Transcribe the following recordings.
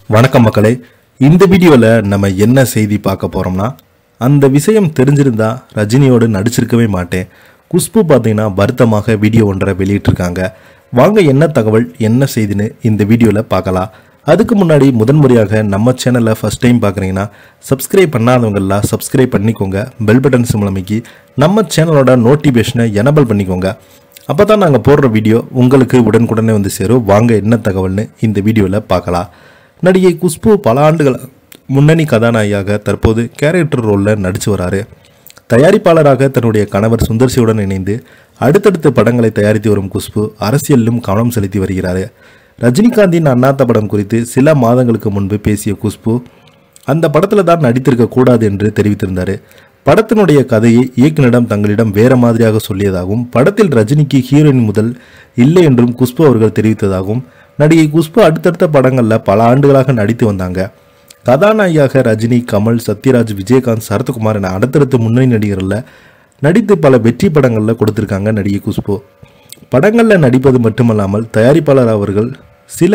வணக்கம் மக்களே இந்த வீடியோவில் நம்ம என்ன செய்தி பார்க்க போகிறோம்னா அந்த விஷயம் தெரிஞ்சிருந்தா ரஜினியோடு நடிச்சிருக்கவே மாட்டேன் குஷ்பு பார்த்தீங்கன்னா வருத்தமாக வீடியோ ஒன்றை வெளியிட்டிருக்காங்க வாங்க என்ன தகவல் என்ன செய்தின்னு இந்த வீடியோவில் பார்க்கலாம் அதுக்கு முன்னாடி முதன்முறையாக நம்ம சேனலை ஃபஸ்ட் டைம் பார்க்குறீங்கன்னா சப்ஸ்கிரைப் பண்ணாதவங்கெல்லாம் சப்ஸ்கிரைப் பண்ணிக்கோங்க பெல் பட்டன் மூலமைக்கு நம்ம சேனலோட நோட்டிஃபிகேஷனை எனபிள் பண்ணிக்கோங்க அப்போ தான் நாங்கள் போடுற வீடியோ உங்களுக்கு உடனுக்குடனே வந்து சேரும் வாங்க என்ன தகவல்னு இந்த வீடியோவில் பார்க்கலாம் நடிகை குஷ்பு பல ஆண்டுகள் முன்னணி கதாநாயகியாக தற்போது கேரக்டர் ரோலில் நடித்து வராரு தயாரிப்பாளராக தன்னுடைய கணவர் சுந்தர்சியுடன் இணைந்து அடுத்தடுத்த படங்களை தயாரித்து வரும் குஷ்பு அரசியலிலும் கவனம் செலுத்தி வருகிறார் ரஜினிகாந்தின் அண்ணாத்த படம் குறித்து சில மாதங்களுக்கு முன்பு பேசிய குஷ்பு அந்த படத்தில் தான் நடித்திருக்க கூடாது என்று தெரிவித்திருந்தார் படத்தினுடைய கதையை இயக்குனரிடம் தங்களிடம் வேற மாதிரியாக சொல்லியதாகவும் படத்தில் ரஜினிக்கு ஹீரோயின் முதல் இல்லை என்றும் குஷ்பு அவர்கள் தெரிவித்ததாகவும் நடிகை குஷ்பு அடுத்தடுத்த படங்களில் பல ஆண்டுகளாக நடித்து வந்தாங்க கதாநாயகியாக ரஜினி கமல் சத்யராஜ் விஜயகாந்த் சரத்குமார் என அடுத்தடுத்த முன்னணி நடிகர்களில் நடித்து பல வெற்றி படங்களில் கொடுத்திருக்காங்க நடிகை குஷ்பு படங்களில் நடிப்பது மட்டுமல்லாமல் தயாரிப்பாளர் அவர்கள் சில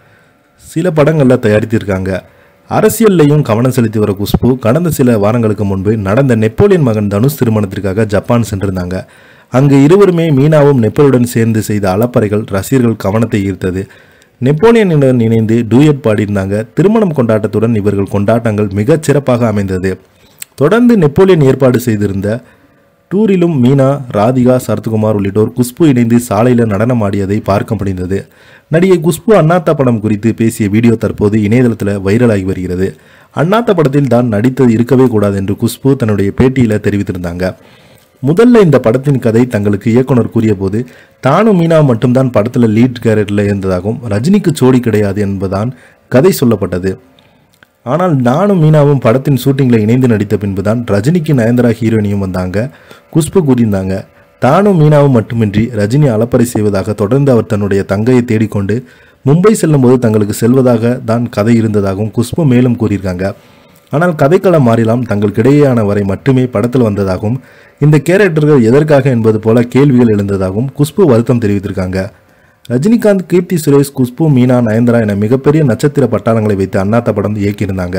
சில படங்களில் தயாரித்திருக்காங்க அரசியல்லையும் கவனம் செலுத்தி வர குஷ்பு கடந்த சில வாரங்களுக்கு முன்பு நடந்த நெப்போலியன் மகன் தனுஷ் திருமணத்திற்காக ஜப்பான் சென்றிருந்தாங்க அங்கு இருவருமே மீனாவும் நெப்போலியுடன் சேர்ந்து செய்த அலப்பறைகள் ரசிகர்கள் கவனத்தை ஈர்த்தது நெப்போலியனுடன் இணைந்து டூயட் பாடியிருந்தாங்க திருமணம் கொண்டாட்டத்துடன் இவர்கள் கொண்டாட்டங்கள் மிகச் சிறப்பாக அமைந்தது தொடர்ந்து நெப்போலியன் ஏற்பாடு செய்திருந்த டூரிலும் மீனா ராதிகா சரத்குமார் உள்ளிட்டோர் குஷ்பு இணைந்து சாலையில் நடனம் ஆடியதை பார்க்க முடிந்தது நடிகை குஷ்பு அண்ணாத்தா படம் குறித்து பேசிய வீடியோ தற்போது இணையதளத்தில் வைரலாகி வருகிறது அண்ணாத்த படத்தில் தான் நடித்தது இருக்கவே கூடாது என்று குஷ்பு தன்னுடைய பேட்டியில் தெரிவித்திருந்தாங்க முதல்ல இந்த படத்தின் கதை தங்களுக்கு இயக்குனர் கூறியபோது தானும் மீனா மட்டும்தான் படத்தில் லீட் கேரக்டரில் இருந்ததாகவும் ரஜினிக்கு ஜோடி கிடையாது என்பதுதான் கதை சொல்லப்பட்டது ஆனால் நானும் மீனாவும் படத்தின் ஷூட்டிங்கில் இணைந்து நடித்த பின்புதான் ரஜினிக்கு நயன்தாரா ஹீரோயினியும் வந்தாங்க குஷ்பு கூறியிருந்தாங்க தானும் மீனாவும் மட்டுமின்றி ரஜினி அலப்பறை செய்வதாக தொடர்ந்து அவர் தன்னுடைய தங்கையை தேடிக்கொண்டு மும்பை செல்லும்போது தங்களுக்கு செல்வதாக தான் கதை இருந்ததாகவும் குஷ்பு மேலும் கூறியிருக்காங்க ஆனால் கதைக்களம் மாறிலாம் தங்களுக்கிடையேயான வரை மட்டுமே படத்தில் வந்ததாகவும் இந்த கேரக்டர்கள் எதற்காக என்பது போல கேள்விகள் எழுந்ததாகவும் குஷ்பு வருத்தம் தெரிவித்திருக்காங்க ரஜினிகாந்த் கீர்த்தி சுரேஷ் குஷ்பு மீனா நயன்தாரா என மிகப்பெரிய நட்சத்திர பட்டாளங்களை வைத்து அண்ணாத்த படம் இயக்கியிருந்தாங்க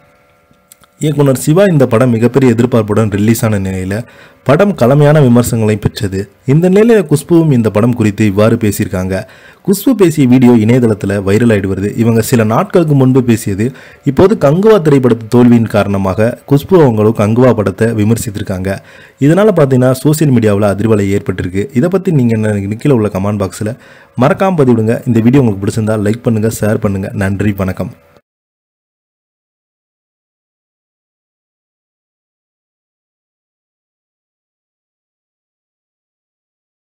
இயக்குனர் சிவா இந்த படம் மிகப்பெரிய எதிர்பார்ப்புடன் ரிலீஸ் ஆன நிலையில் படம் கலமையான விமர்சனங்களை பெற்றது இந்த நிலையில் குஷ்புவும் இந்த படம் குறித்து இவ்வாறு பேசியிருக்காங்க குஷ்பு பேசிய வீடியோ இணையதளத்தில் வைரல் ஆயிட்டு வருது இவங்க சில நாட்களுக்கு முன்பு பேசியது இப்போது கங்குவா திரைப்படத்து தோல்வியின் காரணமாக குஷ்பு அவங்களும் கங்குவா படத்தை விமர்சித்திருக்காங்க இதனால் பார்த்தீங்கன்னா சோசியல் மீடியாவில் அதிர்வலை ஏற்பட்டிருக்கு இதை பற்றி நீங்கள் என்ன கீழே உள்ள கமெண்ட் பாக்ஸில் மறக்காமல் பதிவிடுங்க இந்த வீடியோ உங்களுக்கு பிடிச்சிருந்தா லைக் பண்ணுங்கள் ஷேர் பண்ணுங்கள் நன்றி வணக்கம்